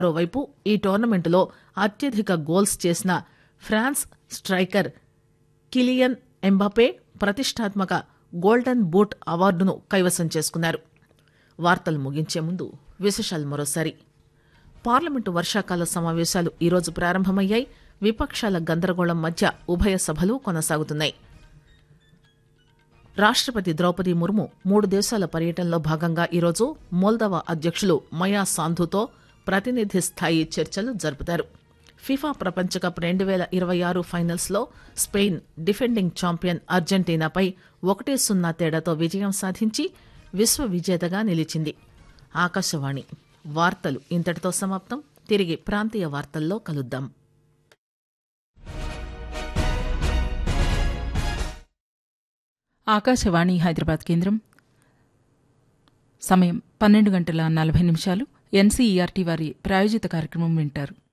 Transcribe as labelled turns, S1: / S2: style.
S1: మరోవైపు ఈ టోర్నమెంటులో అత్యధిక గోల్స్ చేసిన ఫ్రాన్స్ స్టైకర్ కిలియన్ ఎంబాపే ప్రతిష్టాత్మక గోల్డెన్ బూట్ అవార్డును కైవసం చేసుకున్నారు వార్తలు ముగించే ముందు విశేషాలు మరోసారి పార్లమెంటు వర్షాకాల సమావేశాలు ఈరోజు ప్రారంభమయ్యాయి విపక్షాల గందరగోళం మధ్య ఉభయ సభలు కొనసాగుతున్నాయి రాష్టపతి ద్రౌపది ముర్ము మూడు దేశాల పర్యటనలో భాగంగా ఈరోజు మోల్దవా అధ్యక్షులు మయా సాంధుతో ప్రతినిధి స్థాయి చర్చలు జరుపుతారు ఫిఫా ప్రపంచ కప్ రెండు వేల ఇరవై ఆరు ఫైనల్స్లో స్పెయిన్ డిఫెండింగ్ ఛాంపియన్ అర్జెంటీనాపై ఒకటే సున్నా తేడాతో విజయం సాధించి విశ్వ విజేతగా నిలిచింది ఆకాశవాణి వార్తలు ఇంతటితో సమాప్తం తిరిగి ప్రాంతీయ వార్తల్లో కలుద్దాం
S2: ఆకాశవాణి హైదరాబాద్ కేంద్రం సమయం పన్నెండు గంటల నలభై నిమిషాలు ఎన్సీఈఆర్టీ వారి ప్రాయోజిత కార్యక్రమం వింటారు